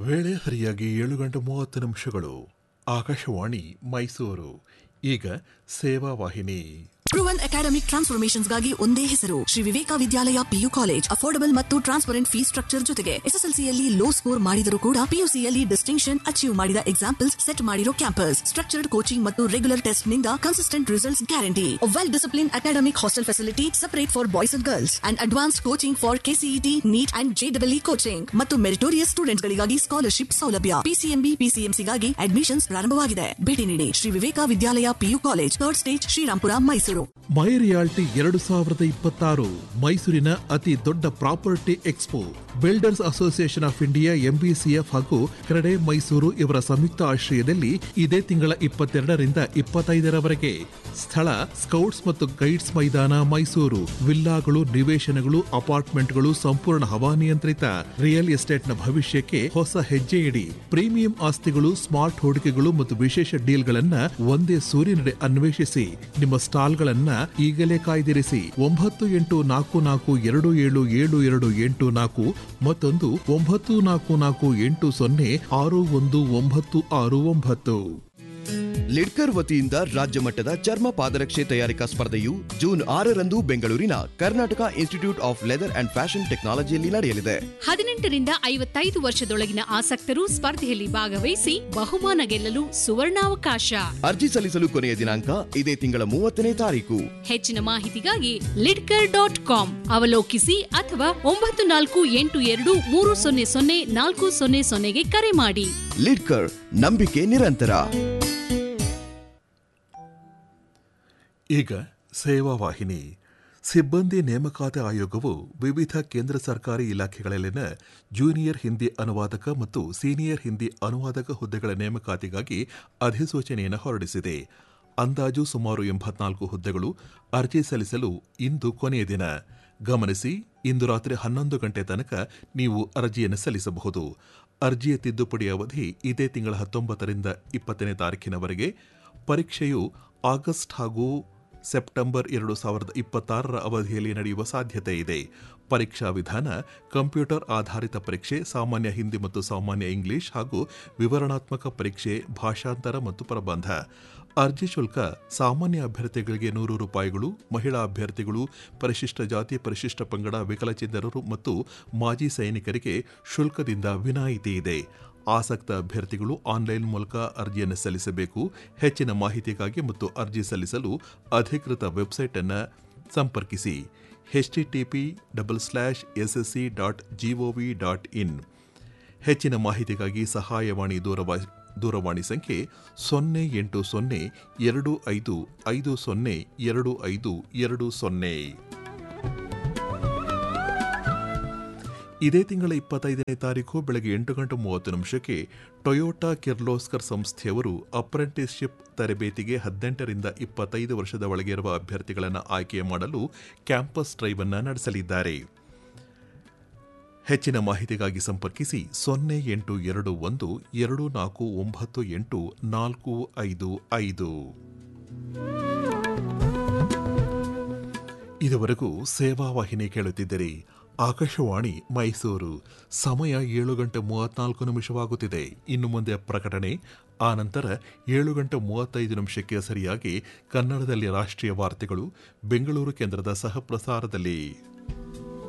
ವೇಳೆ ಸರಿಯಾಗಿ ಏಳು ಗಂಟೆ ಮೂವತ್ತು ನಿಮಿಷಗಳು ಆಕಾಶವಾಣಿ ಮೈಸೂರು ಈಗ ಸೇವಾ ವಾಹಿನಿ ಪ್ರೂವನ್ ಅಕಾಡೆಮಿಕ್ ಟ್ರಾನ್ಸ್ಫಾರ್ಮೇಶನ್ಸ್ಗಾಗಿ ಒಂದೇ ಹೆಸರು Shri Viveka Vidyalaya PU college affordable ಮತ್ತು ಟ್ರಾನ್ಸ್ಪರೆಂಟ್ ಫೀಸ್ ಸ್ಟ್ರಕ್ಚರ್ ಜೊತೆಗೆ ಎಸ್ಎಸ್ಎಲ್ಸಿಯಲ್ಲಿ ಲೋ ಸ್ಕೋರ್ ಮಾಡಿದರೂ ಕೂಡ ಪಿಯುಸಿಯಲ್ಲಿ ಡಿಸ್ಟಿಂಕ್ಷನ್ ಅಚೀವ್ ಮಾಡಿದ ಎಕ್ಸಾಂಪಲ್ಸ್ ಸೆಟ್ ಮಾಡಿರೋ ಕ್ಯಾಂಪಸ್ ಸ್ಟ್ರಕ್ಚರ್ಡ್ ಕೋಚಿಂಗ್ ಮತ್ತು ರೆಗ್ಯುಲರ್ ಟೆಸ್ಟ್ ನಿಂದ consistent results guarantee well discipline academic hostel facility separate for boys and girls and advance coaching for KCET NEET and ಜೆಡಬ್ಲ್ಇ coaching ಮತ್ತು meritorious students ಗಳಿಗಾಗಿ scholarship ಸೌಲಭ್ಯ PCMB ಪಿಸಿಎಂಸಿಗಾಗಿ admissions ಪ್ರಾರಂಭವಾಗಿದೆ ಭೇಟಿ ನೀಡಿ Shri Viveka Vidyalaya PU college third stage Srirampura Mysuru my realty ಎರಡು ಸಾವಿರದ ಇಪ್ಪತ್ತಾರು ಮೈಸೂರಿನ ಅತಿ ದೊಡ್ಡ property expo builders association of India MBCF ಹಾಗೂ ಕ್ರೆಡೆ ಮೈಸೂರು ಇವರ ಸಂಯುಕ್ತ ಆಶ್ರಯದಲ್ಲಿ ಇದೇ ತಿಂಗಳ ಇಪ್ಪತ್ತೆರಡರಿಂದ ಇಪ್ಪತ್ತೈದರವರೆಗೆ ಸ್ಥಳ ಸ್ಕೌಟ್ಸ್ ಮತ್ತು ಗೈಡ್ಸ್ ಮೈದಾನ ಮೈಸೂರು ವಿಲ್ಲಾಗಳು ನಿವೇಶನಗಳು ಅಪಾರ್ಟ್ಮೆಂಟ್ಗಳು ಸಂಪೂರ್ಣ ಹವಾನಿಯಂತ್ರಿತ ರಿಯಲ್ ಎಸ್ಟೇಟ್ನ ಭವಿಷ್ಯಕ್ಕೆ ಹೊಸ ಹೆಜ್ಜೆ ಇಡಿ ಪ್ರೀಮಿಯಂ ಆಸ್ತಿಗಳು ಸ್ಮಾರ್ಟ್ ಹೂಡಿಕೆಗಳು ಮತ್ತು ವಿಶೇಷ ಡೀಲ್ಗಳನ್ನ ಒಂದೇ ಸೂರ್ಯನಡೆ ಅನ್ವೇಷಿಸಿ ನಿಮ್ಮ ಸ್ಟಾಲ್ಗಳನ್ನ ಈಗಲೇ ಕಾಯ್ದಿರಿಸಿ ಒಂಬತ್ತು ಎಂಟು ನಾಲ್ಕು ನಾಲ್ಕು ಎರಡು ಏಳು ಏಳು ಎರಡು ಎಂಟು ನಾಲ್ಕು ಮತ್ತೊಂದು ಒಂಬತ್ತು ನಾಲ್ಕು ನಾಲ್ಕು ಎಂಟು ಸೊನ್ನೆ ಆರು ಒಂದು ಒಂಬತ್ತು ಆರು ಒಂಬತ್ತು ಲಿಡ್ಕರ್ ವತಿಯಿಂದ ರಾಜ್ಯ ಮಟ್ಟದ ಚರ್ಮ ಪಾದರಕ್ಷೆ ತಯಾರಿಕಾ ಸ್ಪರ್ಧೆಯು ಜೂನ್ ಆರರಂದು ಬೆಂಗಳೂರಿನ Karnataka institute of leather and fashion ಟೆಕ್ನಾಲಜಿಯಲ್ಲಿ ನಡೆಯಲಿದೆ ಹದಿನೆಂಟರಿಂದ ಐವತ್ತೈದು ವರ್ಷದೊಳಗಿನ ಆಸಕ್ತರು ಸ್ಪರ್ಧೆಯಲ್ಲಿ ಭಾಗವಹಿಸಿ ಬಹುಮಾನ ಗೆಲ್ಲಲು ಸುವರ್ಣಾವಕಾಶ ಅರ್ಜಿ ಸಲ್ಲಿಸಲು ಕೊನೆಯ ದಿನಾಂಕ ಇದೇ ತಿಂಗಳ ಮೂವತ್ತನೇ ತಾರೀಕು ಹೆಚ್ಚಿನ ಮಾಹಿತಿಗಾಗಿ ಲಿಡ್ಕರ್ ಡಾಟ್ ಕಾಮ್ ಅವಲೋಕಿಸಿ ಅಥವಾ ಒಂಬತ್ತು ನಾಲ್ಕು ಎಂಟು ಎರಡು ಮೂರು ಸೊನ್ನೆ ಸೊನ್ನೆ ನಾಲ್ಕು ಸೊನ್ನೆ ಸೊನ್ನೆಗೆ ಕರೆ ಮಾಡಿ ಲಿಡ್ಕರ್ ನಂಬಿಕೆ ನಿರಂತರ ಈಗ ಸೇವಾ ವಾಹಿನಿ ಸಿಬ್ಬಂದಿ ನೇಮಕಾತಿ ಆಯೋಗವು ವಿವಿಧ ಕೇಂದ್ರ ಸರ್ಕಾರಿ ಇಲಾಖೆಗಳಲ್ಲಿನ ಜೂನಿಯರ್ ಹಿಂದಿ ಅನುವಾದಕ ಮತ್ತು ಸೀನಿಯರ್ ಹಿಂದಿ ಅನುವಾದಕ ಹುದ್ದೆಗಳ ನೇಮಕಾತಿಗಾಗಿ ಅಧಿಸೂಚನೆಯನ್ನು ಹೊರಡಿಸಿದೆ ಅಂದಾಜು ಸುಮಾರು ಎಂಬತ್ನಾಲ್ಕು ಹುದ್ದೆಗಳು ಅರ್ಜಿ ಸಲ್ಲಿಸಲು ಇಂದು ಕೊನೆಯ ದಿನ ಗಮನಿಸಿ ಇಂದು ರಾತ್ರಿ ಹನ್ನೊಂದು ಗಂಟೆ ತನಕ ನೀವು ಅರ್ಜಿಯನ್ನು ಸಲ್ಲಿಸಬಹುದು ಅರ್ಜಿಯ ತಿದ್ದುಪಡಿ ಅವಧಿ ಇದೇ ತಿಂಗಳ ಹತ್ತೊಂಬತ್ತರಿಂದ ಇಪ್ಪತ್ತನೇ ತಾರೀಕಿನವರೆಗೆ ಪರೀಕ್ಷೆಯು ಆಗಸ್ಟ್ ಹಾಗೂ ಸೆಪ್ಟೆಂಬರ್ ಎರಡು ಸಾವಿರದ ಇಪ್ಪತ್ತಾರರ ಅವಧಿಯಲ್ಲಿ ನಡೆಯುವ ಸಾಧ್ಯತೆ ಇದೆ ಪರೀಕ್ಷಾ ವಿಧಾನ ಕಂಪ್ಯೂಟರ್ ಆಧಾರಿತ ಪರೀಕ್ಷೆ ಸಾಮಾನ್ಯ ಹಿಂದಿ ಮತ್ತು ಸಾಮಾನ್ಯ ಇಂಗ್ಲಿಷ್ ಹಾಗೂ ವಿವರಣಾತ್ಮಕ ಪರೀಕ್ಷೆ ಭಾಷಾಂತರ ಮತ್ತು ಪ್ರಬಂಧ ಅರ್ಜಿ ಶುಲ್ಕ ಸಾಮಾನ್ಯ ಅಭ್ಯರ್ಥಿಗಳಿಗೆ ನೂರು ರೂಪಾಯಿಗಳು ಮಹಿಳಾ ಅಭ್ಯರ್ಥಿಗಳು ಪರಿಶಿಷ್ಟ ಜಾತಿ ಪರಿಶಿಷ್ಟ ಪಂಗಡ ವಿಕಲಚೇತನರು ಮತ್ತು ಮಾಜಿ ಸೈನಿಕರಿಗೆ ಶುಲ್ಕದಿಂದ ವಿನಾಯಿತಿ ಇದೆ ಆಸಕ್ತ ಅಭ್ಯರ್ಥಿಗಳು ಆನ್ಲೈನ್ ಮೂಲಕ ಅರ್ಜಿಯನ್ನು ಸಲ್ಲಿಸಬೇಕು ಹೆಚ್ಚಿನ ಮಾಹಿತಿಗಾಗಿ ಮತ್ತು ಅರ್ಜಿ ಸಲ್ಲಿಸಲು ಅಧಿಕೃತ ವೆಬ್ಸೈಟ್ ಅನ್ನು ಸಂಪರ್ಕಿಸಿ HTTP double slash SSC dot GOV dot in ಹೆಚ್ಚಿನ ಮಾಹಿತಿಗಾಗಿ ಸಹಾಯವಾಣಿ ದೂರವಾ ದೂರವಾಣಿ ಸಂಖ್ಯೆ ಸೊನ್ನೆ ಎಂಟು ಸೊನ್ನೆ ಎರಡು ಐದು ಐದು ಸೊನ್ನೆ ಎರಡು ಐದು ಎರಡು ಸೊನ್ನೆ ಇದೇ ತಿಂಗಳ ಇಪ್ಪತ್ತೈದನೇ ತಾರೀಕು ಬೆಳಗ್ಗೆ ಎಂಟು ಗಂಟೆ ಮೂವತ್ತು ನಿಮಿಷಕ್ಕೆ ಟೊಯೋಟಾ ಕಿರ್ಲೋಸ್ಕರ್ ಸಂಸ್ಥೆಯವರು ಅಪ್ರೆಂಟಿಸ್ಶಿಪ್ ತರಬೇತಿಗೆ ಹದಿನೆಂಟರಿಂದ ಇಪ್ಪತ್ತೈದು ವರ್ಷದ ಒಳಗೆ ಇರುವ ಅಭ್ಯರ್ಥಿಗಳನ್ನು ಆಯ್ಕೆ ಮಾಡಲು ಕ್ಯಾಂಪಸ್ ಡ್ರೈವ್ ಅನ್ನು ನಡೆಸಲಿದ್ದಾರೆ ಹೆಚ್ಚಿನ ಮಾಹಿತಿಗಾಗಿ ಸಂಪರ್ಕಿಸಿ ಸೊನ್ನೆ ಎಂಟು ಎರಡು ಒಂದು ಎರಡು ನಾಲ್ಕು ಒಂಬತ್ತು ಎಂಟು ನಾಲ್ಕು ಐದು ಐದು ಇದುವರೆಗೂ ಸೇವಾ ವಾಹಿನಿ ಕೇಳುತ್ತಿದ್ದರೆ ಆಕಾಶವಾಣಿ ಮೈಸೂರು ಸಮಯ ಏಳು ಗಂಟೆ ಮೂವತ್ನಾಲ್ಕು ನಿಮಿಷವಾಗುತ್ತಿದೆ ಇನ್ನು ಮುಂದೆ ಪ್ರಕಟಣೆ ಆ ನಂತರ ಏಳು ಗಂಟೆ ಮೂವತ್ತೈದು ನಿಮಿಷಕ್ಕೆ ಸರಿಯಾಗಿ ಕನ್ನಡದಲ್ಲಿ ರಾಷ್ಟ್ರೀಯ ವಾರ್ತೆಗಳು ಬೆಂಗಳೂರು ಕೇಂದ್ರದ ಸಹ ಪ್ರಸಾರದಲ್ಲಿ